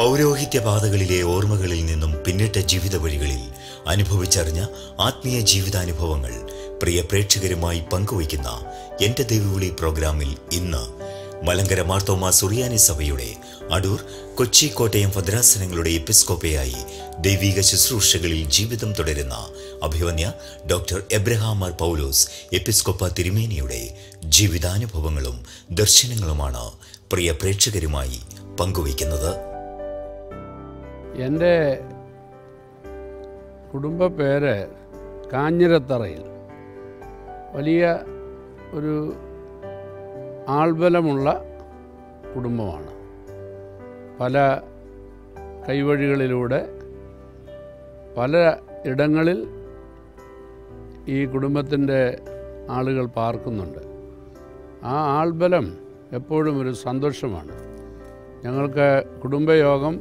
പൗരോഹിത്യ പാതകളിലെ ഓർമ്മകളിൽ നിന്നും പിന്നിട്ട ജീവിത വഴികളിൽ അനുഭവിച്ചറിഞ്ഞ ആത്മീയ ജീവിതാനുഭവങ്ങൾ പ്രിയ പ്രേക്ഷകരുമായി പങ്കുവയ്ക്കുന്ന എന്റെ ദൈവവിളി പ്രോഗ്രാമിൽ ഇന്ന് മലങ്കര മാർത്തോമ സുറിയാനി സഭയുടെ അടൂർ കൊച്ചി കോട്ടയം ഭദ്രാസനങ്ങളുടെ എപ്പിസ്കോപ്പയായി ദൈവിക ശുശ്രൂഷകളിൽ ജീവിതം തുടരുന്ന അഭിവന്യ ഡോക്ടർ എബ്രഹാം ആർ പൗലോസ് എപ്പിസ്കോപ്പ തിരുമേനിയുടെ ജീവിതാനുഭവങ്ങളും ദർശനങ്ങളുമാണ് പ്രിയ പ്രേക്ഷകരുമായി പങ്കുവയ്ക്കുന്നത് എൻ്റെ കുടുംബ പേര് കാഞ്ഞിരത്തറയിൽ വലിയ ഒരു ആൾബലമുള്ള കുടുംബമാണ് പല കൈവഴികളിലൂടെ പല ഇടങ്ങളിൽ ഈ കുടുംബത്തിൻ്റെ ആളുകൾ പാർക്കുന്നുണ്ട് ആ ആൾബലം എപ്പോഴും ഒരു സന്തോഷമാണ് ഞങ്ങൾക്ക് കുടുംബയോഗം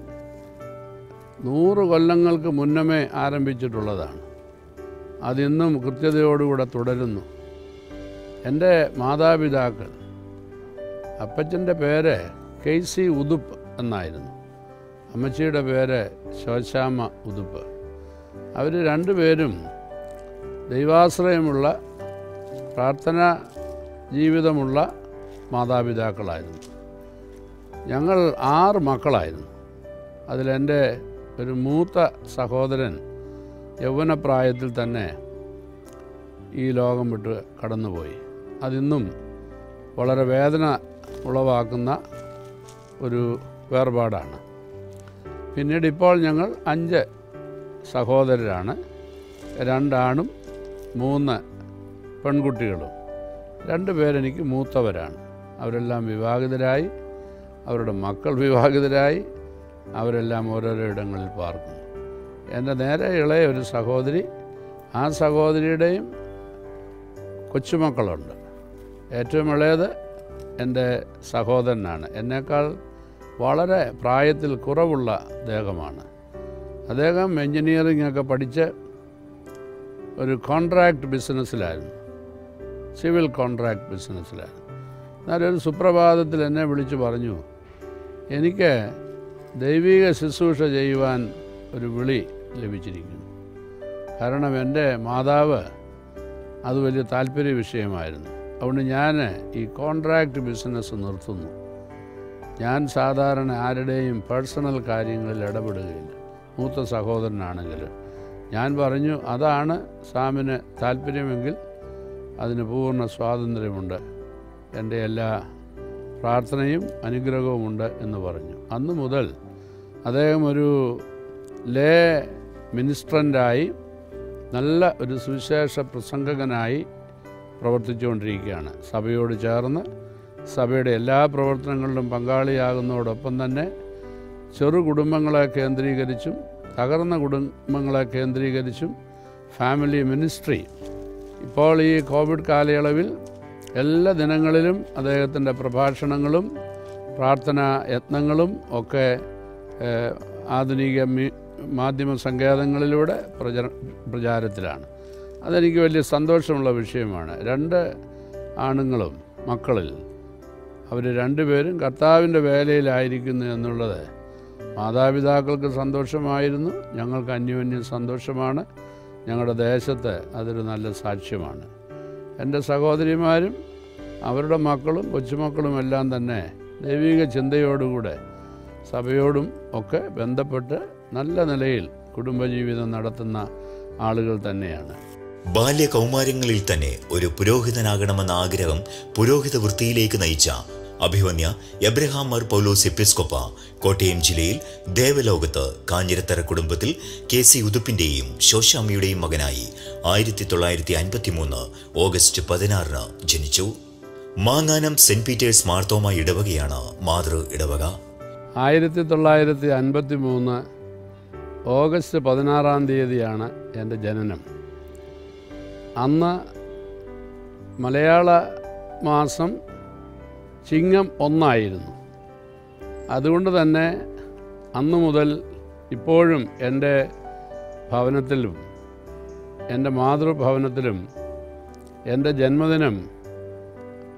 നൂറ് കൊല്ലങ്ങൾക്ക് മുന്നമേ ആരംഭിച്ചിട്ടുള്ളതാണ് അതിന്നും കൃത്യതയോടുകൂടെ തുടരുന്നു എൻ്റെ മാതാപിതാക്കൾ അപ്പച്ചൻ്റെ പേര് കെ സി ഉതുപ്പ് എന്നായിരുന്നു അമ്മച്ചിയുടെ പേര് ശോശാമ്മ ഉതുപ്പ് അവർ രണ്ടുപേരും ദൈവാശ്രയമുള്ള പ്രാർത്ഥനാ ജീവിതമുള്ള മാതാപിതാക്കളായിരുന്നു ഞങ്ങൾ ആറ് മക്കളായിരുന്നു അതിലെൻ്റെ ഒരു മൂത്ത സഹോദരൻ യൗവനപ്രായത്തിൽ തന്നെ ഈ ലോകം വിട്ട് കടന്നുപോയി അതിന്നും വളരെ വേദന ഉളവാക്കുന്ന ഒരു വേർപാടാണ് പിന്നീട് ഇപ്പോൾ ഞങ്ങൾ അഞ്ച് സഹോദരരാണ് രണ്ടാണും മൂന്ന് പെൺകുട്ടികളും രണ്ട് പേരെനിക്ക് മൂത്തവരാണ് അവരെല്ലാം വിവാഹിതരായി അവരുടെ മക്കൾ വിവാഹിതരായി അവരെല്ലാം ഓരോരോ ഇടങ്ങളിൽ പാർക്കുന്നു എൻ്റെ നേരെ ഇളയ ഒരു സഹോദരി ആ സഹോദരിയുടെയും കൊച്ചുമക്കളുണ്ട് ഏറ്റവും ഇളയത് എൻ്റെ സഹോദരനാണ് എന്നേക്കാൾ വളരെ പ്രായത്തിൽ കുറവുള്ള അദ്ദേഹമാണ് അദ്ദേഹം എൻജിനീയറിംഗ് ഒക്കെ പഠിച്ച് ഒരു കോൺട്രാക്ട് ബിസിനസ്സിലായിരുന്നു സിവിൽ കോൺട്രാക്ട് ബിസിനസ്സിലായിരുന്നു എന്നാലൊരു സുപ്രഭാതത്തിൽ എന്നെ വിളിച്ചു പറഞ്ഞു എനിക്ക് ദൈവിക ശുശ്രൂഷ ചെയ്യുവാൻ ഒരു വിളി ലഭിച്ചിരിക്കുന്നു കാരണം എൻ്റെ മാതാവ് അത് വലിയ താല്പര്യ വിഷയമായിരുന്നു അതുകൊണ്ട് ഞാൻ ഈ കോൺട്രാക്റ്റ് ബിസിനസ് നിർത്തുന്നു ഞാൻ സാധാരണ ആരുടെയും പേഴ്സണൽ കാര്യങ്ങളിൽ ഇടപെടുകയില്ല മൂത്ത സഹോദരനാണെങ്കിൽ ഞാൻ പറഞ്ഞു അതാണ് സാമിന് താല്പര്യമെങ്കിൽ അതിന് പൂർണ്ണ സ്വാതന്ത്ര്യമുണ്ട് എൻ്റെ എല്ലാ പ്രാർത്ഥനയും അനുഗ്രഹവുമുണ്ട് എന്ന് പറഞ്ഞു അന്ന് മുതൽ അദ്ദേഹം ഒരു ലേ മിനിസ്ട്രൻ്റായി നല്ല ഒരു സുവിശേഷ പ്രസംഗകനായി പ്രവർത്തിച്ചുകൊണ്ടിരിക്കുകയാണ് സഭയോട് ചേർന്ന് സഭയുടെ എല്ലാ പ്രവർത്തനങ്ങളിലും പങ്കാളിയാകുന്നതോടൊപ്പം തന്നെ ചെറു കുടുംബങ്ങളെ കേന്ദ്രീകരിച്ചും തകർന്ന കുടുംബങ്ങളെ കേന്ദ്രീകരിച്ചും ഫാമിലി മിനിസ്ട്രി ഇപ്പോൾ ഈ കോവിഡ് കാലയളവിൽ എല്ലാ ദിനങ്ങളിലും അദ്ദേഹത്തിൻ്റെ പ്രഭാഷണങ്ങളും പ്രാർത്ഥനാ യത്നങ്ങളും ഒക്കെ ഏഹ്, ആധുനിക മി മാധ്യമ സങ്കേതങ്ങളിലൂടെ പ്രചര പ്രചാരത്തിലാണ് അതെനിക്ക് വലിയ സന്തോഷമുള്ള വിഷയമാണ് രണ്ട് ആണുങ്ങളും മക്കളിൽ അവർ രണ്ടുപേരും കർത്താവിൻ്റെ വേലയിലായിരിക്കുന്നു എന്നുള്ളത് മാതാപിതാക്കൾക്ക് സന്തോഷമായിരുന്നു ഞങ്ങൾക്ക് അന്യോന്യം സന്തോഷമാണ് ഞങ്ങളുടെ ദേശത്ത് അതൊരു നല്ല സാക്ഷ്യമാണ് എൻ്റെ സഹോദരിമാരും അവരുടെ മക്കളും കൊച്ചുമക്കളും എല്ലാം തന്നെ ദൈവിക ചിന്തയോടുകൂടെ സഭയോടും ഒക്കെ ബന്ധപ്പെട്ട് നല്ല നിലയിൽ കുടുംബജീവിതം നടത്തുന്ന ആളുകൾ തന്നെയാണ് ബാല്യ കൗമാരങ്ങളിൽ തന്നെ ഒരു പുരോഹിതനാകണമെന്ന ആഗ്രഹം പുരോഹിത വൃത്തിയിലേക്ക് നയിച്ച അഭിവന്യ എബ്രഹാം മർ പൗലോസ് എപ്പിസ്കൊപ്പ കോട്ടയം ജില്ലയിൽ ദേവലോകത്ത് കാഞ്ഞിരത്തറ കുടുംബത്തിൽ കെ സി ഉതുപ്പിന്റെയും ശോശാമ്മയുടെയും മകനായി ആയിരത്തി തൊള്ളായിരത്തി അൻപത്തി മൂന്ന് ഓഗസ്റ്റ് പതിനാറിന് ജനിച്ചു മാങ്ങാനം സെന്റ് പീറ്റേഴ്സ് മാർത്തോമ ഇടവകയാണ് മാതൃ ഇടവക ആയിരത്തി തൊള്ളായിരത്തി അൻപത്തി മൂന്ന് ഓഗസ്റ്റ് പതിനാറാം തീയതിയാണ് എൻ്റെ ജനനം അന്ന് മലയാള മാസം ചിങ്ങം ഒന്നായിരുന്നു അതുകൊണ്ട് തന്നെ അന്നു മുതൽ ഇപ്പോഴും എൻ്റെ ഭവനത്തിലും എൻ്റെ മാതൃഭവനത്തിലും എൻ്റെ ജന്മദിനം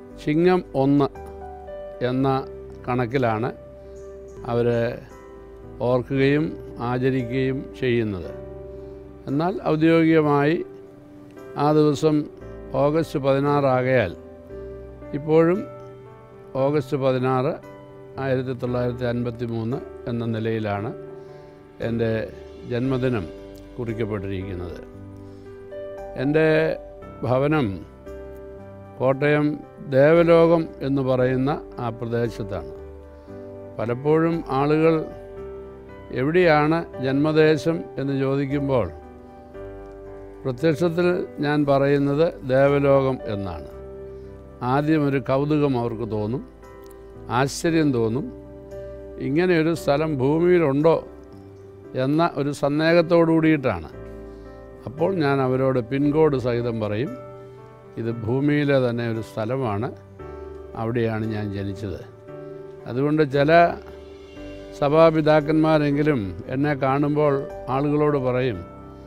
ചിങ്ങം ഒന്ന് എന്ന കണക്കിലാണ് അവർ ഓർക്കുകയും ആചരിക്കുകയും ചെയ്യുന്നത് എന്നാൽ ഔദ്യോഗികമായി ആ ദിവസം ഓഗസ്റ്റ് പതിനാറാകയാൽ ഇപ്പോഴും ഓഗസ്റ്റ് പതിനാറ് ആയിരത്തി തൊള്ളായിരത്തി അൻപത്തി മൂന്ന് എന്ന നിലയിലാണ് എൻ്റെ ജന്മദിനം കുറിക്കപ്പെട്ടിരിക്കുന്നത് എൻ്റെ ഭവനം കോട്ടയം ദേവലോകം എന്ന് പറയുന്ന ആ പ്രദേശത്താണ് പലപ്പോഴും ആളുകൾ എവിടെയാണ് ജന്മദേശം എന്ന് ചോദിക്കുമ്പോൾ പ്രത്യക്ഷത്തിൽ ഞാൻ പറയുന്നത് ദേവലോകം എന്നാണ് ആദ്യം ഒരു കൗതുകം അവർക്ക് തോന്നും ആശ്ചര്യം തോന്നും ഇങ്ങനെ ഒരു സ്ഥലം ഭൂമിയിലുണ്ടോ എന്ന ഒരു സന്ദേഹത്തോടു കൂടിയിട്ടാണ് അപ്പോൾ ഞാൻ അവരോട് പിൻകോഡ് സഹിതം പറയും ഇത് ഭൂമിയിലെ തന്നെ ഒരു സ്ഥലമാണ് അവിടെയാണ് ഞാൻ ജനിച്ചത് അതുകൊണ്ട് ചില സഭാപിതാക്കന്മാരെങ്കിലും എന്നെ കാണുമ്പോൾ ആളുകളോട് പറയും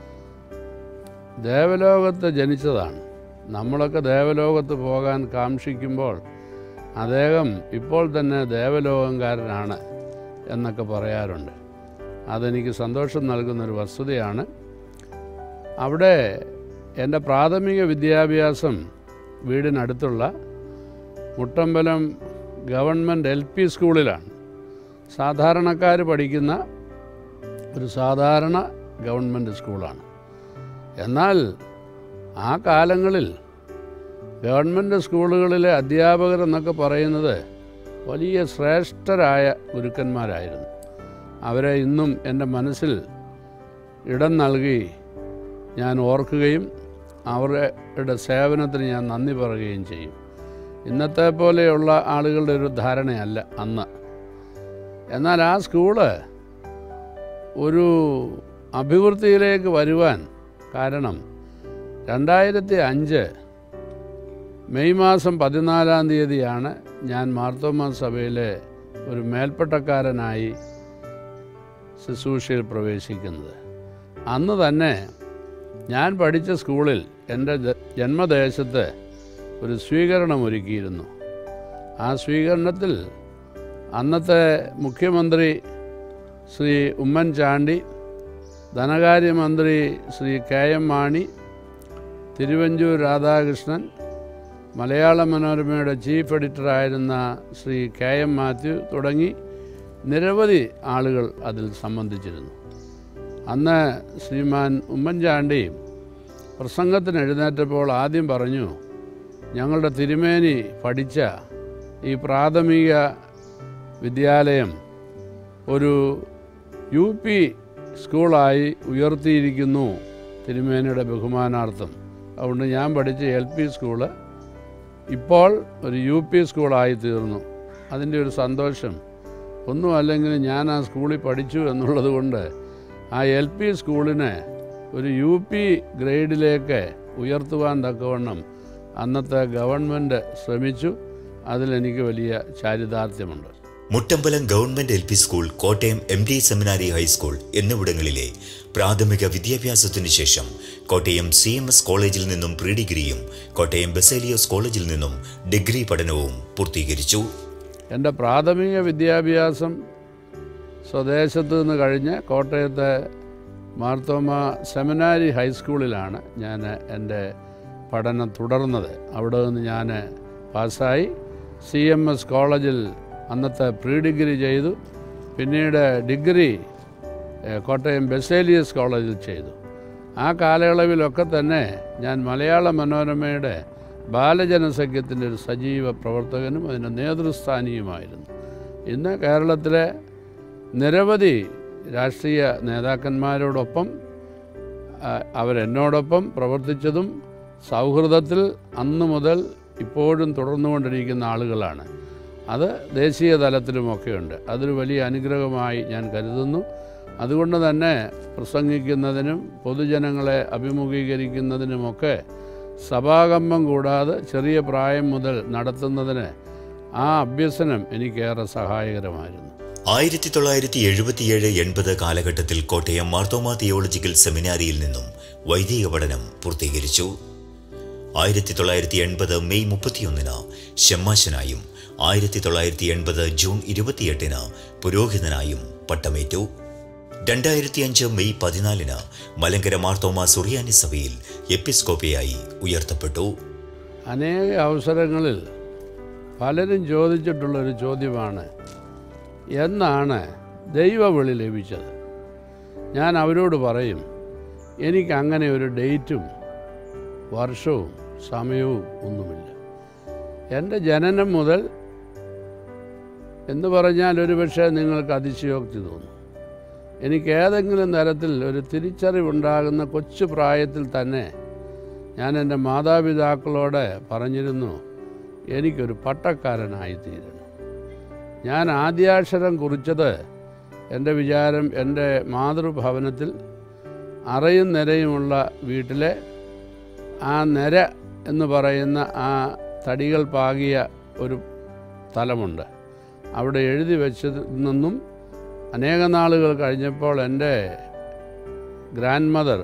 ദേവലോകത്ത് ജനിച്ചതാണ് നമ്മളൊക്കെ ദേവലോകത്ത് പോകാൻ കാക്ഷിക്കുമ്പോൾ അദ്ദേഹം ഇപ്പോൾ തന്നെ ദേവലോകംകാരനാണ് എന്നൊക്കെ പറയാറുണ്ട് അതെനിക്ക് സന്തോഷം നൽകുന്നൊരു വസ്തുതയാണ് അവിടെ എൻ്റെ പ്രാഥമിക വിദ്യാഭ്യാസം വീടിനടുത്തുള്ള മുട്ടമ്പലം ഗവൺമെൻറ് എൽ പി സ്കൂളിലാണ് സാധാരണക്കാർ പഠിക്കുന്ന ഒരു സാധാരണ ഗവൺമെൻറ് സ്കൂളാണ് എന്നാൽ ആ കാലങ്ങളിൽ ഗവൺമെൻറ് സ്കൂളുകളിലെ അധ്യാപകർ എന്നൊക്കെ പറയുന്നത് വലിയ ശ്രേഷ്ഠരായ ഗുരുക്കന്മാരായിരുന്നു അവരെ ഇന്നും എൻ്റെ മനസ്സിൽ ഇടം നൽകി ഞാൻ ഓർക്കുകയും അവരുടെ സേവനത്തിന് ഞാൻ നന്ദി പറയുകയും ചെയ്യും ഇന്നത്തെ പോലെയുള്ള ആളുകളുടെ ഒരു ധാരണയല്ല അന്ന് എന്നാൽ ആ സ്കൂള് ഒരു അഭിവൃദ്ധിയിലേക്ക് വരുവാൻ കാരണം രണ്ടായിരത്തി അഞ്ച് മെയ് മാസം പതിനാലാം തീയതിയാണ് ഞാൻ മാർത്തോമ സഭയിലെ ഒരു മേൽപ്പട്ടക്കാരനായി ശുശ്രൂഷയിൽ പ്രവേശിക്കുന്നത് അന്ന് തന്നെ ഞാൻ പഠിച്ച സ്കൂളിൽ എൻ്റെ ജ- ജന്മദേശത്ത് ഒരു സ്വീകരണം ഒരുക്കിയിരുന്നു ആ സ്വീകരണത്തിൽ അന്നത്തെ മുഖ്യമന്ത്രി ശ്രീ ഉമ്മൻചാണ്ടി ധനകാര്യമന്ത്രി ശ്രീ കെ എം മാണി തിരുവഞ്ചൂർ രാധാകൃഷ്ണൻ മലയാള മനോരമയുടെ ചീഫ് എഡിറ്ററായിരുന്ന ശ്രീ കെ എം മാത്യു തുടങ്ങി നിരവധി ആളുകൾ അതിൽ സംബന്ധിച്ചിരുന്നു അന്ന് ശ്രീമാൻ ഉമ്മൻചാണ്ടി പ്രസംഗത്തിന് എഴുന്നേറ്റപ്പോൾ ആദ്യം പറഞ്ഞു ഞങ്ങളുടെ തിരുമേനി പഠിച്ച ഈ പ്രാഥമിക വിദ്യാലയം ഒരു യു പി സ്കൂളായി ഉയർത്തിയിരിക്കുന്നു തിരുമേനിയുടെ ബഹുമാനാർത്ഥം അതുകൊണ്ട് ഞാൻ പഠിച്ച എൽ പി സ്കൂള് ഇപ്പോൾ ഒരു യു പി സ്കൂളായി തീർന്നു അതിൻ്റെ ഒരു സന്തോഷം ഒന്നും അല്ലെങ്കിൽ ഞാൻ ആ സ്കൂളിൽ പഠിച്ചു എന്നുള്ളത് കൊണ്ട് ആ എൽ പി സ്കൂളിനെ ഒരു യു പി ഗ്രേഡിലേക്ക് ഉയർത്തുവാൻ തക്കവണ്ണം അന്നത്തെ ഗവൺമെൻറ് ശ്രമിച്ചു അതിലെനിക്ക് വലിയ ചാരിതാർത്ഥ്യമുണ്ട് Muttambalam government L P school Kottayam M D seminary high school എന്നിവിടങ്ങളിലെ പ്രാഥമിക വിദ്യാഭ്യാസത്തിനു ശേഷം കോട്ടയം സി എം എസ് കോളേജിൽ നിന്നും പ്രീ ഡിഗ്രിയും കോട്ടയം ബെസേലിയോസ് കോളേജിൽ നിന്നും ഡിഗ്രി പഠനവും പൂർത്തീകരിച്ചു എൻ്റെ പ്രാഥമിക വിദ്യാഭ്യാസം സ്വദേശത്ത് നിന്ന് കഴിഞ്ഞ് കോട്ടയത്തെ മാർത്തോമ സെമിനാരി ഹൈസ്കൂളിലാണ് ഞാൻ എൻ്റെ പഠനം തുടർന്നത് അവിടെ നിന്ന് ഞാൻ പാസ്സായി സി എം എസ് കോളേജിൽ അന്നത്തെ പ്രീ ഡിഗ്രി ചെയ്തു പിന്നീട് ഡിഗ്രി ഏഹ്, കോട്ടയം ബെസേലിയസ് കോളേജിൽ ചെയ്തു ആ കാലയളവിലൊക്കെ തന്നെ ഞാൻ മലയാള മനോരമയുടെ ബാലജനസഖ്യത്തിൻ്റെ ഒരു സജീവ പ്രവർത്തകനും അതിൻ്റെ നേതൃസ്ഥാനിയുമായിരുന്നു ഇന്ന് കേരളത്തിലെ നിരവധി രാഷ്ട്രീയ നേതാക്കന്മാരോടൊപ്പം ആ, അവരെന്നോടൊപ്പം പ്രവർത്തിച്ചതും സൗഹൃദത്തിൽ അന്നു മുതൽ ഇപ്പോഴും തുടർന്നുകൊണ്ടിരിക്കുന്ന ആളുകളാണ് അത് ദേശീയ തലത്തിലുമൊക്കെയുണ്ട് അതൊരു വലിയ അനുഗ്രഹമായി ഞാൻ കരുതുന്നു അതുകൊണ്ട് തന്നെ പ്രസംഗിക്കുന്നതിനും പൊതുജനങ്ങളെ അഭിമുഖീകരിക്കുന്നതിനുമൊക്കെ സഭാകമ്പം കൂടാതെ ചെറിയ പ്രായം മുതൽ നടത്തുന്നതിന് ആ അഭ്യസനം എനിക്കേറെ സഹായകരമായിരുന്നു ആയിരത്തി തൊള്ളായിരത്തി എഴുപത്തിയേഴ് എൺപത് കാലഘട്ടത്തിൽ കോട്ടയം മാർത്തോമ തിയോളജിക്കൽ സെമിനാരിയിൽ നിന്നും വൈദിക പഠനം പൂർത്തീകരിച്ചു ആയിരത്തി തൊള്ളായിരത്തി എൺപത് മെയ് മുപ്പത്തിയൊന്നിന് ഷമ്മാശനായും ആയിരത്തി തൊള്ളായിരത്തി എൺപത് ജൂൺ ഇരുപത്തിയെട്ടിന് പുരോഹിതനായും പട്ടമേറ്റു രണ്ടായിരത്തി അഞ്ച് മെയ് പതിനാലിന് മലങ്കര മാർത്തോമ സുറിയാനി സഭയിൽ എപ്പിസ്കോപ്പയായി ഉയർത്തപ്പെട്ടു അനേക അവസരങ്ങളിൽ പലരും ചോദിച്ചിട്ടുള്ളൊരു ചോദ്യമാണ് എന്നാണ് ദൈവവിളി ലഭിച്ചത് ഞാൻ അവരോട് പറയും എനിക്ക് അങ്ങനെ ഒരു ഡേറ്റും വർഷവും സമയവും ഒന്നുമില്ല എൻ്റെ ജനനം മുതൽ എന്ന് പറഞ്ഞാൽ ഒരു പക്ഷേ നിങ്ങൾക്ക് അതിശയോക്തി തോന്നും എനിക്ക് ഏതെങ്കിലും തരത്തിൽ ഒരു തിരിച്ചറിവുണ്ടാകുന്ന കൊച്ചു പ്രായത്തിൽ തന്നെ ഞാൻ എൻ്റെ മാതാപിതാക്കളോട് പറഞ്ഞിരുന്നു എനിക്കൊരു പട്ടക്കാരനായിത്തീരണം ഞാൻ ആദ്യാക്ഷരം കുറിച്ചത് എൻ്റെ വിചാരം എൻ്റെ മാതൃഭവനത്തിൽ അറയും നിരയുമുള്ള വീട്ടിലെ ആ നിര എന്ന് പറയുന്ന ആ തടികൾ പാകിയ ഒരു സ്ഥലമുണ്ട് അവിടെ എഴുതി വെച്ചതിൽ നിന്നും അനേക നാളുകൾ കഴിഞ്ഞപ്പോൾ എൻ്റെ ഗ്രാൻഡ് മദർ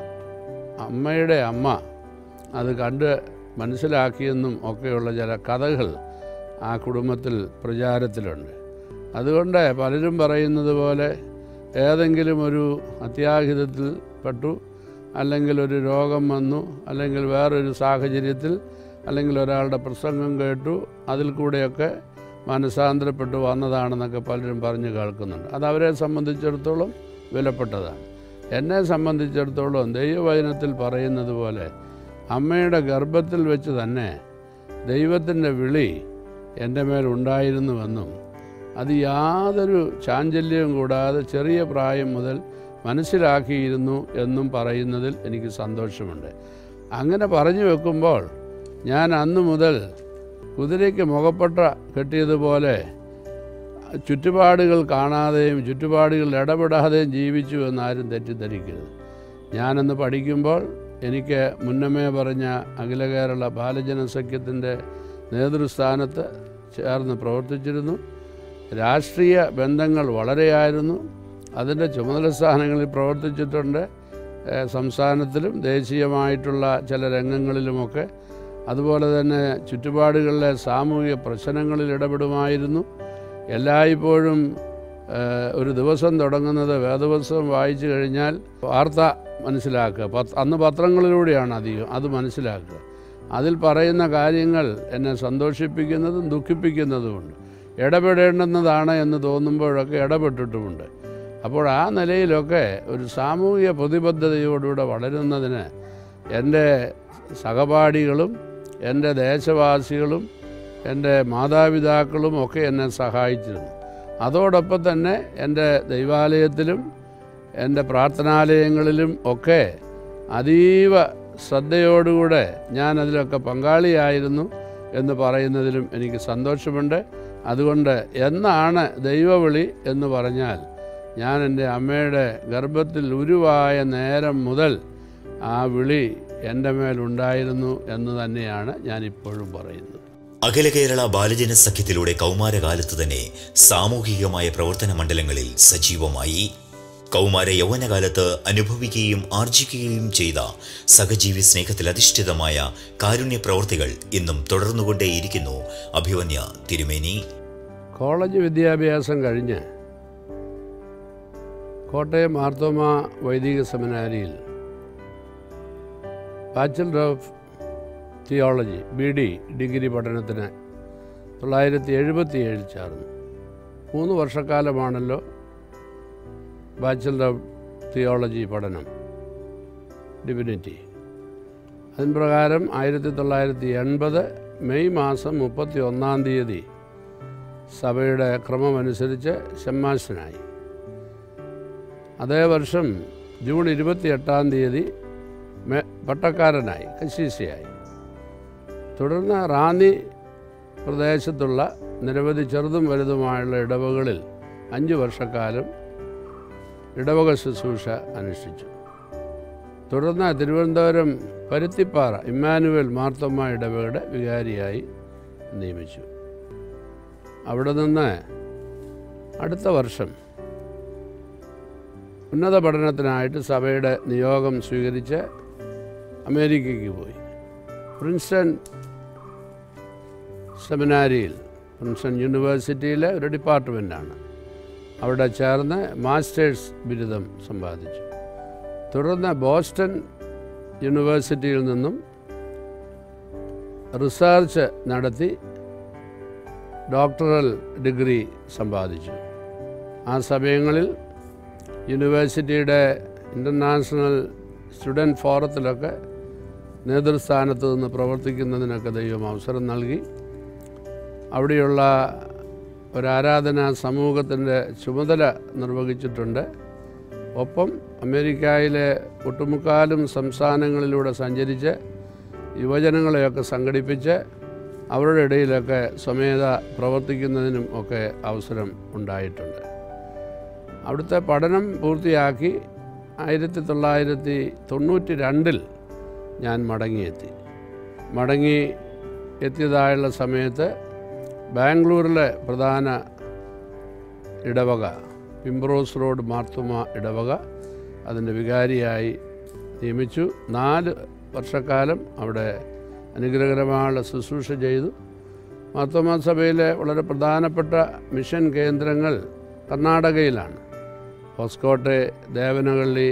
അമ്മയുടെ അമ്മ അത് കണ്ട് മനസ്സിലാക്കിയെന്നും ഒക്കെയുള്ള ചില കഥകൾ ആ കുടുംബത്തിൽ പ്രചാരത്തിലുണ്ട് അതുകൊണ്ട് പലരും പറയുന്നത് പോലെ ഏതെങ്കിലും ഒരു അത്യാഹിതത്തിൽ പെട്ടു അല്ലെങ്കിൽ ഒരു രോഗം വന്നു അല്ലെങ്കിൽ വേറൊരു സാഹചര്യത്തിൽ അല്ലെങ്കിൽ ഒരാളുടെ പ്രസംഗം കേട്ടു അതിൽ കൂടെയൊക്കെ മനസാന്തരപ്പെട്ടു വന്നതാണെന്നൊക്കെ പലരും പറഞ്ഞു കേൾക്കുന്നുണ്ട് അത് അവരെ സംബന്ധിച്ചിടത്തോളം വിലപ്പെട്ടതാണ് എന്നെ സംബന്ധിച്ചിടത്തോളം ദൈവവചനത്തിൽ പറയുന്നത് പോലെ അമ്മയുടെ ഗർഭത്തിൽ വെച്ച് തന്നെ ദൈവത്തിൻ്റെ വിളി എൻ്റെ മേൽ ഉണ്ടായിരുന്നുവെന്നും അത് യാതൊരു ചാഞ്ചല്യവും കൂടാതെ ചെറിയ പ്രായം മുതൽ മനസ്സിലാക്കിയിരുന്നു എന്നും പറയുന്നതിൽ എനിക്ക് സന്തോഷമുണ്ട് അങ്ങനെ പറഞ്ഞു വെക്കുമ്പോൾ ഞാൻ അന്ന് മുതൽ കുതിരയ്ക്ക് മുഖപ്പട്ട കെട്ടിയതുപോലെ ചുറ്റുപാടുകൾ കാണാതെയും ചുറ്റുപാടുകൾ ഇടപെടാതെയും ജീവിച്ചു എന്നാരും തെറ്റിദ്ധരിക്കരുത് ഞാനന്ന് പഠിക്കുമ്പോൾ എനിക്ക് മുന്നമേ പറഞ്ഞ അഖില കേരള ബാലജന സഖ്യത്തിൻ്റെ നേതൃസ്ഥാനത്ത് ചേർന്ന് പ്രവർത്തിച്ചിരുന്നു രാഷ്ട്രീയ ബന്ധങ്ങൾ വളരെയായിരുന്നു അതിൻ്റെ ചുമതല സ്ഥാനങ്ങളിൽ പ്രവർത്തിച്ചിട്ടുണ്ട് ഏഹ് സംസ്ഥാനത്തിലും ദേശീയമായിട്ടുള്ള ചില രംഗങ്ങളിലുമൊക്കെ അതുപോലെ തന്നെ ചുറ്റുപാടുകളിലെ സാമൂഹിക പ്രശ്നങ്ങളിൽ ഇടപെടുമായിരുന്നു എല്ലായ്പ്പോഴും ഏഹ്, ഒരു ദിവസം തുടങ്ങുന്നത് വേദവസ്തം വായിച്ചു കഴിഞ്ഞാൽ വാർത്ത മനസ്സിലാക്കുക പത്ത് അന്ന് പത്രങ്ങളിലൂടെയാണ് അധികം അത് മനസ്സിലാക്കുക അതിൽ പറയുന്ന കാര്യങ്ങൾ എന്നെ സന്തോഷിപ്പിക്കുന്നതും ദുഃഖിപ്പിക്കുന്നതുമുണ്ട് ഇടപെടേണ്ടുന്നതാണ് എന്ന് തോന്നുമ്പോഴൊക്കെ ഇടപെട്ടിട്ടുമുണ്ട് അപ്പോൾ ആ നിലയിലൊക്കെ ഒരു സാമൂഹിക പ്രതിബദ്ധതയോടുകൂടെ വളരുന്നതിന് എൻ്റെ സഹപാഠികളും എൻ്റെ ദേശവാസികളും എൻ്റെ മാതാപിതാക്കളും ഒക്കെ എന്നെ സഹായിച്ചിരുന്നു അതോടൊപ്പം തന്നെ എൻ്റെ ദൈവാലയത്തിലും എൻ്റെ പ്രാർത്ഥനാലയങ്ങളിലും ഒക്കെ അതീവ ശ്രദ്ധയോടുകൂടെ ഞാൻ അതിലൊക്കെ പങ്കാളിയായിരുന്നു എന്ന് പറയുന്നതിലും എനിക്ക് സന്തോഷമുണ്ട് അതുകൊണ്ട് എന്നാണ് ദൈവവിളി എന്ന് പറഞ്ഞാൽ ഞാൻ എൻ്റെ അമ്മയുടെ ഗർഭത്തിൽ ഉരുവായ നേരം മുതൽ ആ വിളി എൻ്റെ മേലുണ്ടായിരുന്നു എന്ന് തന്നെയാണ് ഞാനിപ്പോഴും പറയുന്നത് അഖില കേരള ബാലജന സഖ്യത്തിലൂടെ കൗമാരകാലത്ത് തന്നെ സാമൂഹികമായ പ്രവർത്തന മണ്ഡലങ്ങളിൽ സജീവമായി കൗമാര യൗവനകാലത്ത് അനുഭവിക്കുകയും ആർജിക്കുകയും ചെയ്ത സഹജീവി സ്നേഹത്തിൽ അധിഷ്ഠിതമായ കാരുണ്യ പ്രവർത്തികൾ ഇന്നും തുടർന്നുകൊണ്ടേയിരിക്കുന്നു അഭിവന്യ തിരുമേനി കോളേജ് വിദ്യാഭ്യാസം കഴിഞ്ഞ് കോട്ടയം മാർത്തോമ വൈദിക സെമിനാരിയിൽ bachelor of theology B D degree പഠനത്തിന് തൊള്ളായിരത്തി എഴുപത്തി ഏഴിൽ ചേർന്നു മൂന്ന് വർഷക്കാലമാണല്ലോ ബാച്ചലർ ഓഫ് തിയോളജി പഠനം ഡിവിനിറ്റി അതിന് പ്രകാരം ആയിരത്തി തൊള്ളായിരത്തി എൺപത് മെയ് മാസം മുപ്പത്തി ഒന്നാം തീയതി സഭയുടെ ക്രമമനുസരിച്ച് ഷമ്മാശനായി അതേ വർഷം ജൂൺ ഇരുപത്തി എട്ടാം തീയതി മെ പട്ടക്കാരനായി കശീശയായി തുടർന്ന് റാന്നി പ്രദേശത്തുള്ള നിരവധി ചെറുതും വലുതുമായുള്ള ഇടവകളിൽ അഞ്ച് വർഷക്കാലം ഇടവക ശുശ്രൂഷ അനുഷ്ഠിച്ചു തുടർന്ന് തിരുവനന്തപുരം പരുത്തിപ്പാറ ഇമ്മാനുവൽ മാർത്തമ്മ ഇടവകയുടെ വികാരിയായി നിയമിച്ചു അവിടെ നിന്ന് അടുത്ത വർഷം ഉന്നത പഠനത്തിനായിട്ട് സഭയുടെ നിയോഗം സ്വീകരിച്ച് അമേരിക്കയ്ക്ക് പോയി പ്രിൻസ്റ്റൺ സെമിനാരിയിൽ പ്രിൻസ്റ്റൺ യൂണിവേഴ്സിറ്റിയിലെ ഒരു ഡിപ്പാർട്ട്മെൻറ്റാണ് അവിടെ ചേർന്ന് മാസ്റ്റേഴ്സ് ബിരുദം സമ്പാദിച്ചു തുടർന്ന് ബോസ്റ്റൺ യൂണിവേഴ്സിറ്റിയിൽ നിന്നും റിസർച്ച് നടത്തി ഡോക്ടറൽ ഡിഗ്രി സമ്പാദിച്ചു ആ സമയങ്ങളിൽ യൂണിവേഴ്സിറ്റിയുടെ ഇൻ്റർനാഷണൽ സ്റ്റുഡൻറ്റ് ഫോറത്തിലൊക്കെ നേതൃസ്ഥാനത്ത് നിന്ന് പ്രവർത്തിക്കുന്നതിനൊക്കെ ദൈവം അവസരം നൽകി അവിടെയുള്ള ഒരു ആരാധനാ സമൂഹത്തിൻ്റെ ചുമതല നിർവഹിച്ചിട്ടുണ്ട് ഒപ്പം അമേരിക്കയിലെ ഒട്ടുമുക്കാലും സംസ്ഥാനങ്ങളിലൂടെ സഞ്ചരിച്ച് യുവജനങ്ങളെയൊക്കെ സംഘടിപ്പിച്ച് അവരുടെ ഇടയിലൊക്കെ സ്വമേധ പ്രവർത്തിക്കുന്നതിനും ഒക്കെ അവസരം ഉണ്ടായിട്ടുണ്ട് അവിടുത്തെ പഠനം പൂർത്തിയാക്കി ആയിരത്തി തൊള്ളായിരത്തി തൊണ്ണൂറ്റി രണ്ടിൽ ഞാൻ മടങ്ങിയെത്തി മടങ്ങി എത്തിയതായുള്ള സമയത്ത് ബാംഗ്ലൂരിലെ പ്രധാന ഇടവക പിംബ്രോസ് റോഡ് മാർത്തുമ ഇടവക അതിൻ്റെ വികാരിയായി നിയമിച്ചു നാല് വർഷക്കാലം അവിടെ അനുഗ്രഹകരമായുള്ള ശുശ്രൂഷ ചെയ്തു മാർത്തോമ സഭയിലെ വളരെ പ്രധാനപ്പെട്ട മിഷൻ കേന്ദ്രങ്ങൾ കർണാടകയിലാണ് ഹോസ്കോട്ടെ ദേവനഹള്ളി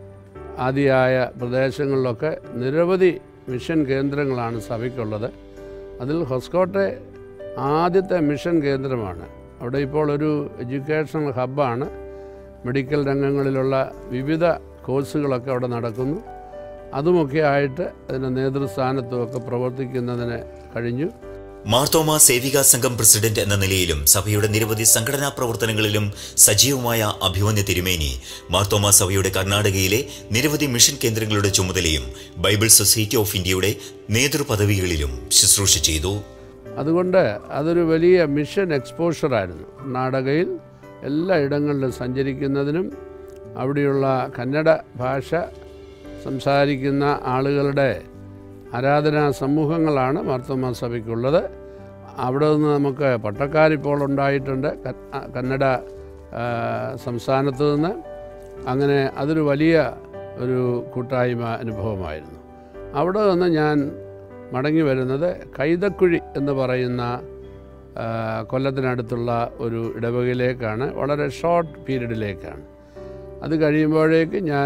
ആദിയായ പ്രദേശങ്ങളിലൊക്കെ നിരവധി മിഷൻ കേന്ദ്രങ്ങളാണ് സഭയ്ക്കുള്ളത് അതിൽ ഹൊസ്കോട്ടെ ആദ്യത്തെ മിഷൻ കേന്ദ്രമാണ് അവിടെ ഇപ്പോൾ ഒരു എഡ്യൂക്കേഷണൽ ഹബ്ബാണ് മെഡിക്കൽ രംഗങ്ങളിലുള്ള വിവിധ കോഴ്സുകളൊക്കെ അവിടെ നടക്കുന്നു അതുമൊക്കെ ആയിട്ട് അതിൻ്റെ നേതൃസ്ഥാനത്തുമൊക്കെ പ്രവർത്തിക്കുന്നതിന് കഴിഞ്ഞു മാർത്തോമ സേവികാ സംഘം പ്രസിഡന്റ് എന്ന നിലയിലും സഭയുടെ നിരവധി സംഘടനാ പ്രവർത്തനങ്ങളിലും സജീവമായ അഭിമന്യ തിരുമേനി മാർത്തോമ സഭയുടെ കർണാടകയിലെ നിരവധി മിഷൻ കേന്ദ്രങ്ങളുടെ ചുമതലയും ബൈബിൾ സൊസൈറ്റി ഓഫ് ഇന്ത്യയുടെ നേതൃപദവികളിലും ശുശ്രൂഷ ചെയ്തു അതുകൊണ്ട് അതൊരു വലിയ മിഷൻ എക്സ്പോഷറായിരുന്നു കർണാടകയിൽ എല്ലാ ഇടങ്ങളിലും സഞ്ചരിക്കുന്നതിനും അവിടെയുള്ള കന്നഡ ഭാഷ സംസാരിക്കുന്ന ആളുകളുടെ ആരാധനാ സമൂഹങ്ങളാണ് മാർത്തോമ സഭയ്ക്കുള്ളത് അവിടെ നിന്ന് നമുക്ക് പട്ടക്കാരിപ്പോൾ ഉണ്ടായിട്ടുണ്ട് ക- കന്നഡ ആ, സംസ്ഥാനത്ത് നിന്ന് അങ്ങനെ അതൊരു വലിയ ഒരു കൂട്ടായ്മ അനുഭവമായിരുന്നു അവിടെ നിന്ന് ഞാൻ മടങ്ങി വരുന്നത് കൈതക്കുഴി എന്ന് പറയുന്ന ആ, കൊല്ലത്തിനടുത്തുള്ള ഒരു ഇടവകയിലേക്കാണ് വളരെ ഷോർട്ട് പീരീഡിലേക്കാണ് അത് കഴിയുമ്പോഴേക്ക് ഞാൻ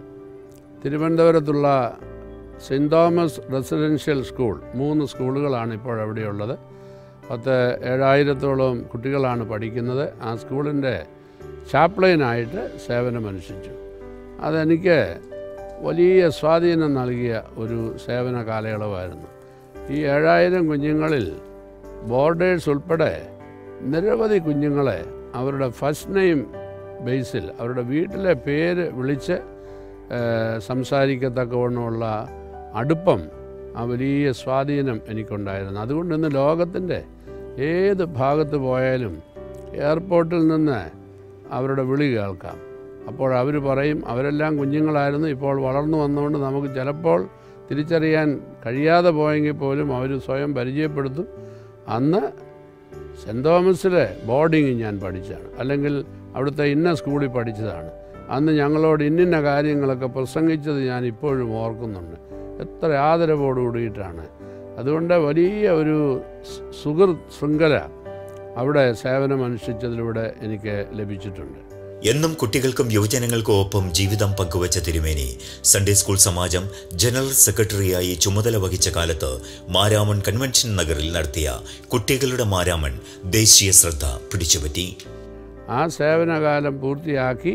തിരുവനന്തപുരത്തുള്ള സെൻറ് തോമസ് റെസിഡൻഷ്യൽ സ്കൂൾ മൂന്ന് സ്കൂളുകളാണ് ഇപ്പോൾ അവിടെയുള്ളത് പത്ത് ഏഴായിരത്തോളം കുട്ടികളാണ് പഠിക്കുന്നത് ആ സ്കൂളിൻ്റെ ചാപ്ലൈനായിട്ട് സേവനമനുഷ്ഠിച്ചു അതെനിക്ക് വലിയ സ്വാധീനം നൽകിയ ഒരു സേവന കാലയളവായിരുന്നു ഈ ഏഴായിരം കുഞ്ഞുങ്ങളിൽ ബോർഡേഴ്സ് ഉൾപ്പെടെ നിരവധി കുഞ്ഞുങ്ങളെ അവരുടെ ഫസ്റ്റ് നെയിം ബേസിൽ അവരുടെ വീട്ടിലെ പേര് വിളിച്ച് ഏഹ്, സംസാരിക്കത്തക്കവണ്ണമുള്ള അടുപ്പം ആ വലിയ സ്വാധീനം എനിക്കുണ്ടായിരുന്നു അതുകൊണ്ട് ഇന്ന് ലോകത്തിൻ്റെ ഏത് ഭാഗത്ത് പോയാലും എയർപോർട്ടിൽ നിന്ന് അവരുടെ വിളി കേൾക്കാം അപ്പോൾ അവർ പറയും അവരെല്ലാം കുഞ്ഞുങ്ങളായിരുന്നു ഇപ്പോൾ വളർന്നു വന്നുകൊണ്ട് നമുക്ക് ചിലപ്പോൾ തിരിച്ചറിയാൻ കഴിയാതെ പോയെങ്കിൽ പോലും അവർ സ്വയം പരിചയപ്പെടുത്തും അന്ന് സെൻറ് തോമസിലെ ബോർഡിങ് ഞാൻ പഠിച്ചതാണ് അല്ലെങ്കിൽ അവിടുത്തെ ഇന്ന സ്കൂളിൽ പഠിച്ചതാണ് അന്ന് ഞങ്ങളോട് ഇന്നിന്ന കാര്യങ്ങളൊക്കെ പ്രസംഗിച്ചത് ഞാൻ ഇപ്പോഴും ഓർക്കുന്നുണ്ട് എത്ര ആദരവോട് കൂടിയിട്ടാണ് അതുകൊണ്ട് വലിയ ഒരു സ് സുഹൃത്ത് ശൃംഖല അവിടെ സേവനമനുഷ്ഠിച്ചതിലൂടെ എനിക്ക് ലഭിച്ചിട്ടുണ്ട് എന്നും കുട്ടികൾക്കും യുവജനങ്ങൾക്കും ഒപ്പം ജീവിതം പങ്കുവച്ച തിരുമേനി സൺഡേ സ്കൂൾ സമാജം ജനറൽ സെക്രട്ടറിയായി ചുമതല വഹിച്ച കാലത്ത് മാരാമൺ കൺവെൻഷൻ നഗറിൽ നടത്തിയ കുട്ടികളുടെ മാരാമൺ ദേശീയ ശ്രദ്ധ പിടിച്ചുപറ്റി ആ സേവനകാലം പൂർത്തിയാക്കി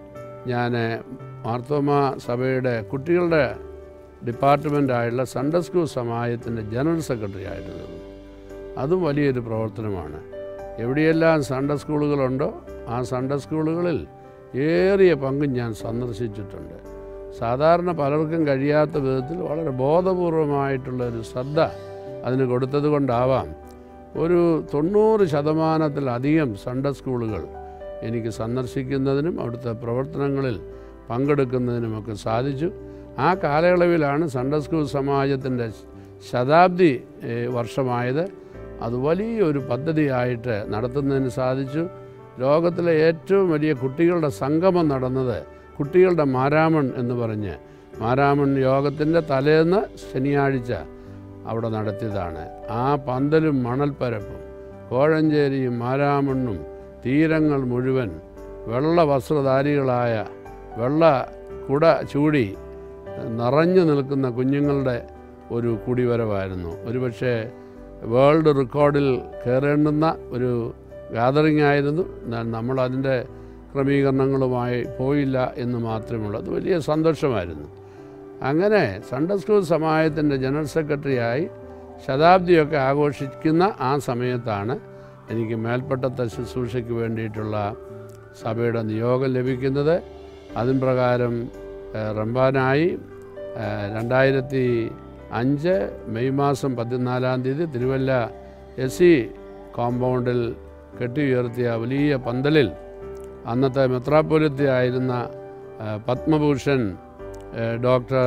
ഞാൻ മാർത്തോമ സഭയുടെ കുട്ടികളുടെ ഡിപ്പാർട്ട്മെൻറ്റായുള്ള സൺഡേ സ്കൂൾ സമാജത്തിൻ്റെ ജനറൽ സെക്രട്ടറി ആയിട്ട് നിന്നു അതും വലിയൊരു പ്രവർത്തനമാണ് എവിടെയെല്ലാം സൺഡേ സ്കൂളുകളുണ്ടോ ആ സൺഡേ സ്കൂളുകളിൽ ഏറിയ പങ്കും ഞാൻ സന്ദർശിച്ചിട്ടുണ്ട് സാധാരണ പലർക്കും കഴിയാത്ത വിധത്തിൽ വളരെ ബോധപൂർവമായിട്ടുള്ള ഒരു ശ്രദ്ധ അതിന് കൊടുത്തത് കൊണ്ടാവാം ഒരു തൊണ്ണൂറ് ശതമാനത്തിലധികം സൺഡേ സ്കൂളുകൾ എനിക്ക് സന്ദർശിക്കുന്നതിനും അവിടുത്തെ പ്രവർത്തനങ്ങളിൽ പങ്കെടുക്കുന്നതിനുമൊക്കെ സാധിച്ചു ആ കാലയളവിലാണ് സൺഡേ സ്കൂൾ സമാജത്തിൻ്റെ ശതാബ്ദി ഏഹ്, വർഷമായത് അത് വലിയൊരു പദ്ധതിയായിട്ട് നടത്തുന്നതിന് സാധിച്ചു ലോകത്തിലെ ഏറ്റവും വലിയ കുട്ടികളുടെ സംഗമം നടന്നത് കുട്ടികളുടെ മാരാമൺ എന്ന് പറഞ്ഞ് മാരാമൺ യോഗത്തിൻ്റെ തലേന്ന് ശനിയാഴ്ച അവിടെ നടത്തിയതാണ് ആ പന്തലും മണൽപ്പരപ്പും കോഴഞ്ചേരിയും മാരാമണ്ണും തീരങ്ങൾ മുഴുവൻ വെള്ള വസ്ത്രധാരികളായ വെള്ള കുട ചൂടി നിറഞ്ഞു നിൽക്കുന്ന കുഞ്ഞുങ്ങളുടെ ഒരു കുടിവരവായിരുന്നു ഒരുപക്ഷെ വേൾഡ് റെക്കോർഡിൽ കയറേണ്ടുന്ന ഒരു ഗാദറിംഗ് ആയിരുന്നു എന്നാൽ നമ്മൾ അതിൻ്റെ ക്രമീകരണങ്ങളുമായി പോയില്ല എന്ന് മാത്രമേ ഉള്ളൂ അത് വലിയ സന്തോഷമായിരുന്നു അങ്ങനെ സൺഡേ സ്കൂൾ സമാജത്തിൻ്റെ ജനറൽ സെക്രട്ടറിയായി ശതാബ്ദിയൊക്കെ ആഘോഷിക്കുന്ന ആ സമയത്താണ് എനിക്ക് മേൽപ്പെട്ടത്തെ ശുശ്രൂഷയ്ക്ക് വേണ്ടിയിട്ടുള്ള സഭയുടെ നിയോഗം ലഭിക്കുന്നത് അതിൻ പ്രകാരം ഏഹ്, റംബാനായി ഏഹ്, രണ്ടായിരത്തി അഞ്ച് മെയ് മാസം പതിനാലാം തീയതി തിരുവല്ല എസ് സി കോമ്പൗണ്ടിൽ കെട്ടിയുയർത്തിയ വലിയ പന്തലിൽ അന്നത്തെ മെത്രാപ്പൊലിത്തയായിരുന്ന ഏഹ്, പത്മഭൂഷൺ ഏഹ്, ഡോക്ടർ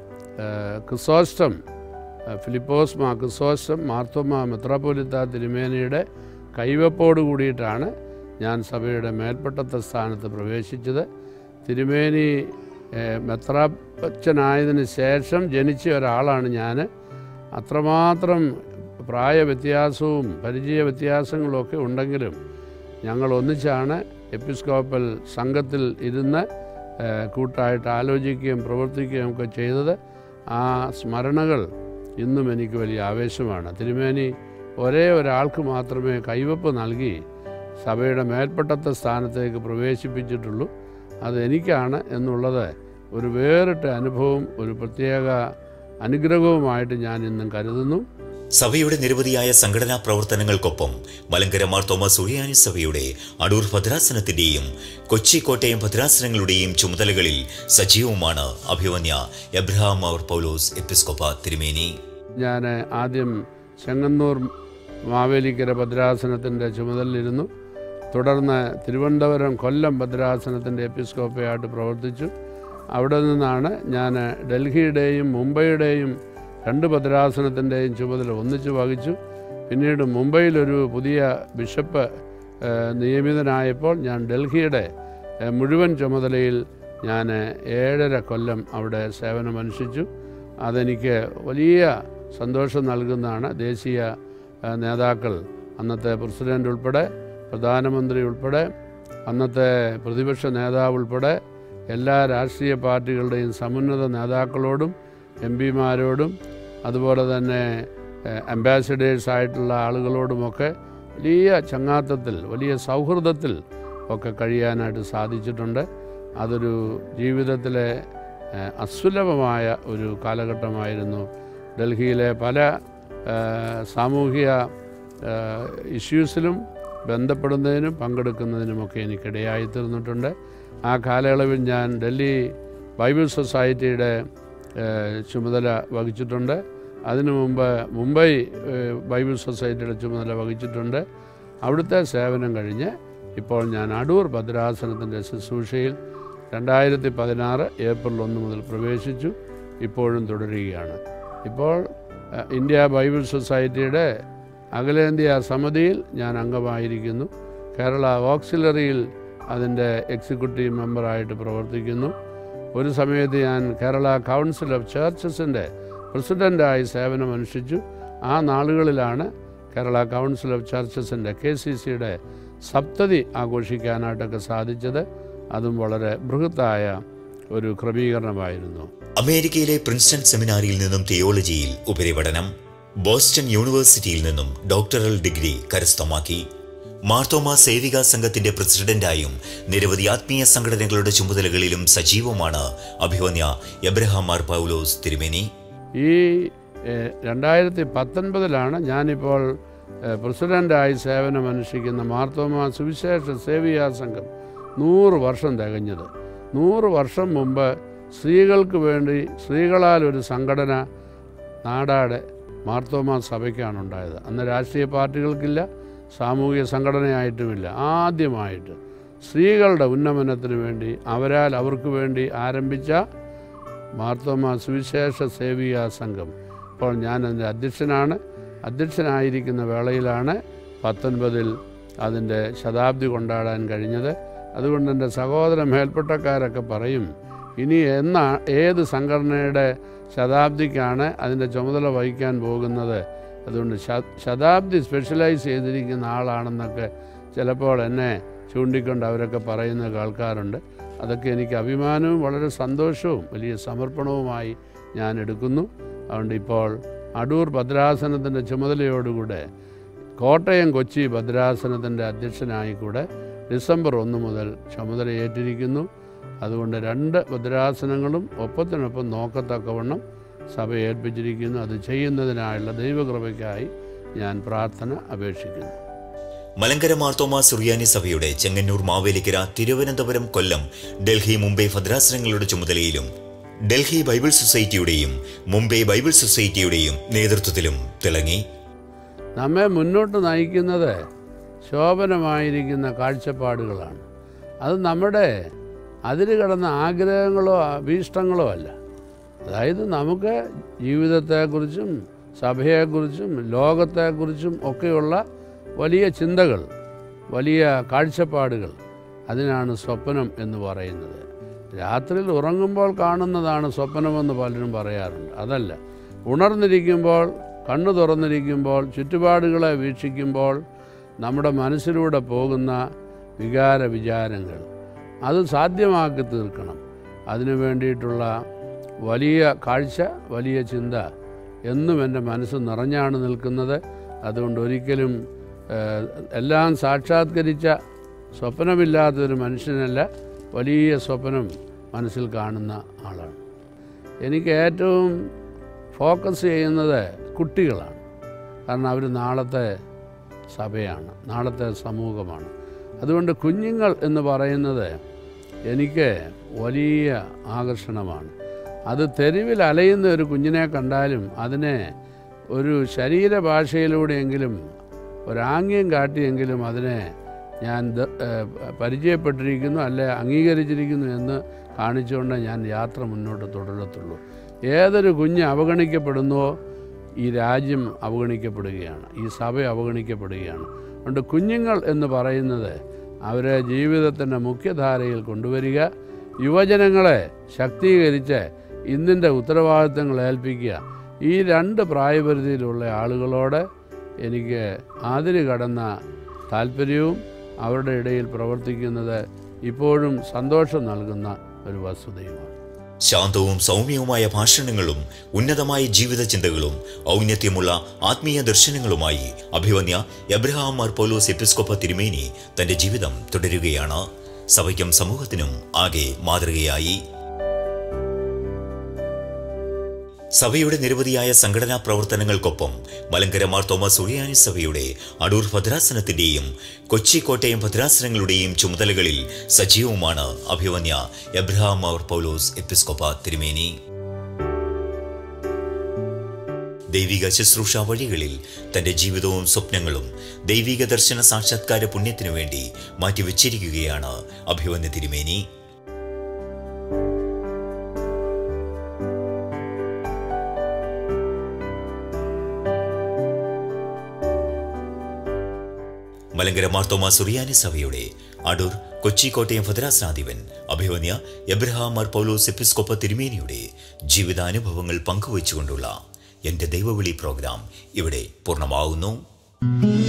ഏഹ്, ക്രിസോസ്റ്റം ഏഹ്, ഫിലിപ്പോസ് മാ ക്രിസോസ്റ്റം മാർത്തോമ മെത്രാപ്പൊലിത്ത തിരുമേനയുടെ കൈവപ്പോട് കൂടിയിട്ടാണ് ഞാൻ സഭയുടെ മേൽപ്പെട്ടത്തെ സ്ഥാനത്ത് പ്രവേശിച്ചത് തിരുമേനി ഏഹ്, മെത്രാപ്പച്ചനായതിന് ശേഷം ജനിച്ച ഒരാളാണ് ഞാൻ അത്രമാത്രം പ്രായ വ്യത്യാസവും പരിചയ വ്യത്യാസങ്ങളും ഒക്കെ ഉണ്ടെങ്കിലും ഞങ്ങൾ ഒന്നിച്ചാണ് എപ്പിസ്കോപ്പൽ സംഘത്തിൽ ഇരുന്ന് ഏഹ്, കൂട്ടായിട്ട് ആലോചിക്കുകയും പ്രവർത്തിക്കുകയും ഒക്കെ ചെയ്തത് ആ സ്മരണകൾ ഇന്നും എനിക്ക് വലിയ ആവേശമാണ് തിരുമേനി ഒരേ ഒരാൾക്ക് മാത്രമേ കൈവപ്പ് നൽകി സഭയുടെ മേൽപ്പെട്ടത്തെ സ്ഥാനത്തേക്ക് പ്രവേശിപ്പിച്ചിട്ടുള്ളൂ അത് എനിക്കാണ് എന്നുള്ളത് ഒരു വേറിട്ട അനുഭവം ഒരു പ്രത്യേക അനുഗ്രഹവുമായിട്ട് ഞാൻ ഇന്നും കരുതുന്നു സഭയുടെ നിരവധിയായ സംഘടനാ പ്രവർത്തനങ്ങൾക്കൊപ്പം മലങ്കര മാർ തോമസ് ഉഴിയാനി സഭയുടെ അടൂർ ഭദ്രാസനത്തിന്റെയും കൊച്ചി കോട്ടയം ഭദ്രാസനങ്ങളുടെയും ചുമതലകളിൽ സജീവമാണ് അഭിവന്യ എബ്രഹാം മാർ പൗലോസ് എപ്പിസ്കോപ്പ തിരുമേനി ഞാൻ ആദ്യം ചെങ്ങന്നൂർ മാവേലിക്കര ഭദ്രാസനത്തിൻ്റെ ചുമതലയിലിരുന്നു തുടർന്ന് തിരുവനന്തപുരം കൊല്ലം ഭദ്രാസനത്തിൻ്റെ എപ്പിസ്കോപ്പയായിട്ട് പ്രവർത്തിച്ചു അവിടെ നിന്നാണ് ഞാൻ ഡൽഹിയുടെയും മുംബൈയുടെയും രണ്ട് ഭദ്രാസനത്തിൻ്റെയും ചുമതല ഒന്നിച്ച് വഹിച്ചു പിന്നീട് മുംബൈയിലൊരു പുതിയ ബിഷപ്പ് ഏഹ്, നിയമിതനായപ്പോൾ ഞാൻ ഡൽഹിയുടെ ഏഹ്, മുഴുവൻ ചുമതലയിൽ ഞാൻ ഏഴര കൊല്ലം അവിടെ സേവനമനുഷ്ഠിച്ചു അതെനിക്ക് വലിയ സന്തോഷം നൽകുന്നതാണ് ദേശീയ ഏഹ്, നേതാക്കൾ അന്നത്തെ പ്രസിഡൻ്റ് ഉൾപ്പെടെ പ്രധാനമന്ത്രി ഉൾപ്പെടെ അന്നത്തെ പ്രതിപക്ഷ നേതാവ് ഉൾപ്പെടെ എല്ലാ രാഷ്ട്രീയ പാർട്ടികളുടെയും സമുന്നത നേതാക്കളോടും എം പിമാരോടും അതുപോലെ തന്നെ അംബാസിഡേഴ്സ് ആയിട്ടുള്ള ആളുകളോടുമൊക്കെ വലിയ ചങ്ങാത്തത്തിൽ വലിയ സൗഹൃദത്തിൽ ഒക്കെ കഴിയാനായിട്ട് സാധിച്ചിട്ടുണ്ട് അതൊരു ജീവിതത്തിലെ ഏഹ്, അസുലഭമായ ഒരു കാലഘട്ടമായിരുന്നു ഡൽഹിയിലെ പല ഏഹ്, സാമൂഹിക ഏഹ്, ഇഷ്യൂസിലും ബന്ധപ്പെടുന്നതിനും പങ്കെടുക്കുന്നതിനുമൊക്കെ എനിക്കിടയായി തീർന്നിട്ടുണ്ട് ആ കാലയളവിൽ ഞാൻ ഡൽഹി ബൈബിൾ സൊസൈറ്റിയുടെ ഏഹ്, ചുമതല വഹിച്ചിട്ടുണ്ട് അതിനു മുമ്പ് മുംബൈ ഏഹ്, ബൈബിൾ സൊസൈറ്റിയുടെ ചുമതല വഹിച്ചിട്ടുണ്ട് അവിടുത്തെ സേവനം കഴിഞ്ഞ് ഇപ്പോൾ ഞാൻ അടൂർ ഭദ്രാസനത്തിൻ്റെ ശുശ്രൂഷയിൽ രണ്ടായിരത്തി പതിനാറ് ഏപ്രിൽ ഒന്ന് മുതൽ പ്രവേശിച്ചു ഇപ്പോഴും തുടരുകയാണ് ഇപ്പോൾ ഏഹ്, ഇന്ത്യ ബൈബിൾ സൊസൈറ്റിയുടെ അഖിലേന്ത്യാ സമിതിയിൽ ഞാൻ അംഗമായിരിക്കുന്നു കേരള ഓക്സിലറിയിൽ അതിൻ്റെ എക്സിക്യൂട്ടീവ് മെമ്പറായിട്ട് പ്രവർത്തിക്കുന്നു ഒരു സമയത്ത് ഞാൻ കേരള കൗൺസിൽ ഓഫ് ചേർച്ചസിൻ്റെ പ്രസിഡൻ്റായി സേവനമനുഷ്ഠിച്ചു ആ നാളുകളിലാണ് കേരള കൗൺസിൽ ഓഫ് ചർച്ചസിൻ്റെ കെ സി സിയുടെ സപ്തതി ആഘോഷിക്കാനായിട്ടൊക്കെ സാധിച്ചത് അതും വളരെ ബൃഹത്തായ ഒരു ക്രമീകരണമായിരുന്നു അമേരിക്കയിലെ പ്രിൻസ്റ്റൺ സെമിനാരിയിൽ നിന്നും തിയോളജിയിൽ ഉപരിപഠനം ബോസ്റ്റൺ യൂണിവേഴ്സിറ്റിയിൽ നിന്നും ഡോക്ടറൽ ഡിഗ്രി കരസ്ഥമാക്കി മാർത്തോമ സേവിക സംഘത്തിന്റെ പ്രസിഡന്റായും നിരവധി ആത്മീയ സംഘടനകളുടെ ചുമതലകളിലും സജീവമാണ് അഭിവന്യ എബ്രഹാം മാർ പൗലോസ് തിരുമേനി ഈ ഏഹ്, രണ്ടായിരത്തി പത്തൊൻപതിലാണ് ഞാനിപ്പോൾ ഏഹ്, പ്രസിഡൻ്റായി സേവനമനുഷ്ഠിക്കുന്ന മാർത്തോമ സുവിശേഷ സേവിയാ സംഘം നൂറ് വർഷം തികഞ്ഞത് നൂറ് വർഷം മുമ്പ് സ്ത്രീകൾക്ക് വേണ്ടി സ്ത്രീകളാൽ ഒരു സംഘടന നാടാടെ മാർത്തോമ സഭയ്ക്കാണ് ഉണ്ടായത് അന്ന് രാഷ്ട്രീയ പാർട്ടികൾക്കില്ല സാമൂഹിക സംഘടനയായിട്ടുമില്ല ആദ്യമായിട്ട് സ്ത്രീകളുടെ ഉന്നമനത്തിന് വേണ്ടി അവരാൽ അവർക്ക് വേണ്ടി ആരംഭിച്ച മാർത്തോമ സുവിശേഷ സേവിക സംഘം ഇപ്പോൾ ഞാൻ അതിൻ്റെ അധ്യക്ഷനാണ് അധ്യക്ഷനായിരിക്കുന്ന വേളയിലാണ് പത്തൊൻപതിൽ അതിൻ്റെ ശതാബ്ദി കൊണ്ടാടാൻ കഴിഞ്ഞത് അതുകൊണ്ട് എൻ്റെ സഹോദര മേൽപ്പെട്ടക്കാരൊക്കെ പറയും ഇനി എന്നാ ഏത് സംഘടനയുടെ ശതാബ്ദിക്കാണ് അതിൻ്റെ ചുമതല വഹിക്കാൻ പോകുന്നത് അതുകൊണ്ട് ശ- ശതാബ്ദി സ്പെഷ്യലൈസ് ചെയ്തിരിക്കുന്ന ആളാണെന്നൊക്കെ ചിലപ്പോൾ എന്നെ ചൂണ്ടിക്കൊണ്ട് അവരൊക്കെ പറയുന്നത് കേൾക്കാറുണ്ട് അതൊക്കെ എനിക്ക് അഭിമാനവും വളരെ സന്തോഷവും വലിയ സമർപ്പണവുമായി ഞാൻ എടുക്കുന്നു അതുകൊണ്ട് ഇപ്പോൾ അടൂർ ഭദ്രാസനത്തിൻ്റെ ചുമതലയോടുകൂടെ കോട്ടയം കൊച്ചി ഭദ്രാസനത്തിൻ്റെ അധ്യക്ഷനായി കൂടെ ഡിസംബർ ഒന്ന് മുതൽ ചുമതല ഏറ്റിരിക്കുന്നു അതുകൊണ്ട് രണ്ട് ഭദ്രാസനങ്ങളും ഒപ്പത്തിനൊപ്പം നോക്കത്തക്കവണ്ണം സഭ ഏൽപ്പിച്ചിരിക്കുന്നു അത് ചെയ്യുന്നതിനായുള്ള ദൈവകൃപയ്ക്കായി ഞാൻ പ്രാർത്ഥന അപേക്ഷിക്കുന്നു മലങ്കര മാർത്തോമ സുറിയാനി സഭയുടെ ചെങ്ങന്നൂർ മാവേലിക്കര തിരുവനന്തപുരം കൊല്ലം ഡൽഹി മുംബൈ ഭദ്രാസനങ്ങളുടെ ചുമതലയിലും ഡൽഹി ബൈബിൾ സൊസൈറ്റിയുടെയും മുംബൈ ബൈബിൾ സൊസൈറ്റിയുടെയും നേതൃത്വത്തിലും തിളങ്ങി നമ്മെ മുന്നോട്ട് നയിക്കുന്നത് ശോഭനമായിരിക്കുന്ന കാഴ്ചപ്പാടുകളാണ് അത് നമ്മുടെ അതിര് കടന്ന ആഗ്രഹങ്ങളോ അഭീഷ്ടങ്ങളോ അല്ല അതായത് നമുക്ക് ജീവിതത്തെക്കുറിച്ചും സഭയെക്കുറിച്ചും ലോകത്തെക്കുറിച്ചും ഒക്കെയുള്ള വലിയ ചിന്തകൾ വലിയ കാഴ്ചപ്പാടുകൾ അതിനാണ് സ്വപ്നം എന്ന് പറയുന്നത് രാത്രിയിൽ ഉറങ്ങുമ്പോൾ കാണുന്നതാണ് സ്വപ്നമെന്ന് പലരും പറയാറുണ്ട് അതല്ല ഉണർന്നിരിക്കുമ്പോൾ കണ്ണു തുറന്നിരിക്കുമ്പോൾ ചുറ്റുപാടുകളെ വീക്ഷിക്കുമ്പോൾ നമ്മുടെ മനസ്സിലൂടെ പോകുന്ന വികാര വിചാരങ്ങൾ അത് സാധ്യമാക്കി തീർക്കണം അതിനു വേണ്ടിയിട്ടുള്ള വലിയ കാഴ്ച വലിയ ചിന്ത എന്നും എൻ്റെ മനസ്സ് നിറഞ്ഞാണ് നിൽക്കുന്നത് അതുകൊണ്ട് ഒരിക്കലും ഏഹ്, എല്ലാം സാക്ഷാത്കരിച്ച സ്വപ്നമില്ലാത്തൊരു മനുഷ്യനല്ല വലിയ സ്വപ്നം മനസ്സിൽ കാണുന്ന ആളാണ് എനിക്ക് ഏറ്റവും ഫോക്കസ് ചെയ്യുന്നത് കുട്ടികളാണ് കാരണം അവർ നാളത്തെ സഭയാണ് നാളത്തെ സമൂഹമാണ് അതുകൊണ്ട് കുഞ്ഞുങ്ങൾ എന്ന് പറയുന്നത് എനിക്ക് വലിയ ആകർഷണമാണ് അത് തെരുവിൽ അലയുന്ന ഒരു കുഞ്ഞിനെ കണ്ടാലും അതിനെ ഒരു ശരീരഭാഷയിലൂടെയെങ്കിലും ഒരാംഗ്യം കാട്ടിയെങ്കിലും അതിനെ ഞാൻ ദ- ഏഹ് പരിചയപ്പെട്ടിരിക്കുന്നു അല്ലെ അംഗീകരിച്ചിരിക്കുന്നു എന്ന് കാണിച്ചുകൊണ്ട് ഞാൻ യാത്ര മുന്നോട്ട് തുടരത്തുള്ളൂ ഏതൊരു കുഞ്ഞ് അവഗണിക്കപ്പെടുന്നുവോ ഈ രാജ്യം അവഗണിക്കപ്പെടുകയാണ് ഈ സഭ അവഗണിക്കപ്പെടുകയാണ് അതുകൊണ്ട് കുഞ്ഞുങ്ങൾ എന്ന് പറയുന്നത് അവരെ ജീവിതത്തിൻ്റെ മുഖ്യധാരയിൽ കൊണ്ടുവരിക യുവജനങ്ങളെ ശക്തീകരിച്ച് ഇന്നിൻ്റെ ഉത്തരവാദിത്തങ്ങൾ ഏൽപ്പിക്കുക ഈ രണ്ട് പ്രായപരിധിയിലുള്ള ആളുകളോട് എനിക്ക് അതിര് കടന്ന താല്പര്യവും അവരുടെ ഇടയിൽ പ്രവർത്തിക്കുന്നത് ഇപ്പോഴും സന്തോഷം നൽകുന്ന ഒരു വസ്തുതയുമാണ് ശാന്തവും സൗമ്യവുമായ ഭാഷണങ്ങളും ഉന്നതമായ ജീവിത ചിന്തകളും ഔന്നത്യമുള്ള ആത്മീയ ദർശനങ്ങളുമായി അഭിവന്യ എബ്രഹാം മാർ പൗലോസ് എപ്പിസ്കോപ്പ തിരുമേനി തന്റെ ജീവിതം തുടരുകയാണ് സഭയ്ക്കും സമൂഹത്തിനും ആകെ മാതൃകയായി സഭയുടെ നിരവധിയായ സംഘടനാ പ്രവർത്തനങ്ങൾക്കൊപ്പം മലങ്കര മാർ തോമസ് ഉഴിയാനി സഭയുടെ അടൂർ ഭദ്രാസനത്തിന്റെയും കൊച്ചി കോട്ടയം ഭദ്രാസനങ്ങളുടെയും ചുമതലകളിൽ സജീവമാണ് അഭിവന്യ എബ്രഹാം മാർ പൗലോസ് എപ്പിസ്കോപ്പ തിരുമേനി ദൈവിക ശുശ്രൂഷ വഴികളിൽ തന്റെ ജീവിതവും സ്വപ്നങ്ങളും ദൈവിക ദർശന സാക്ഷാത്കാര പുണ്യത്തിനു വേണ്ടി മാറ്റിവെച്ചിരിക്കുകയാണ് അഭിവന്യ തിരുമേനി മലങ്കര മാർത്തോമ സുറിയാനി സഭയുടെ അടൂർ കൊച്ചി കോട്ടയം ഭദ്രാസനാധിപൻ അഭിവന്യ എബ്രഹാം മാർ പൗലോസ് എപ്പിസ്കോപ്പ തിരുമേനിയുടെ ജീവിതാനുഭവങ്ങൾ പങ്കുവച്ചുകൊണ്ടുള്ള എന്റെ ദൈവവിളി പ്രോഗ്രാം ഇവിടെ പൂർണ്ണമാകുന്നു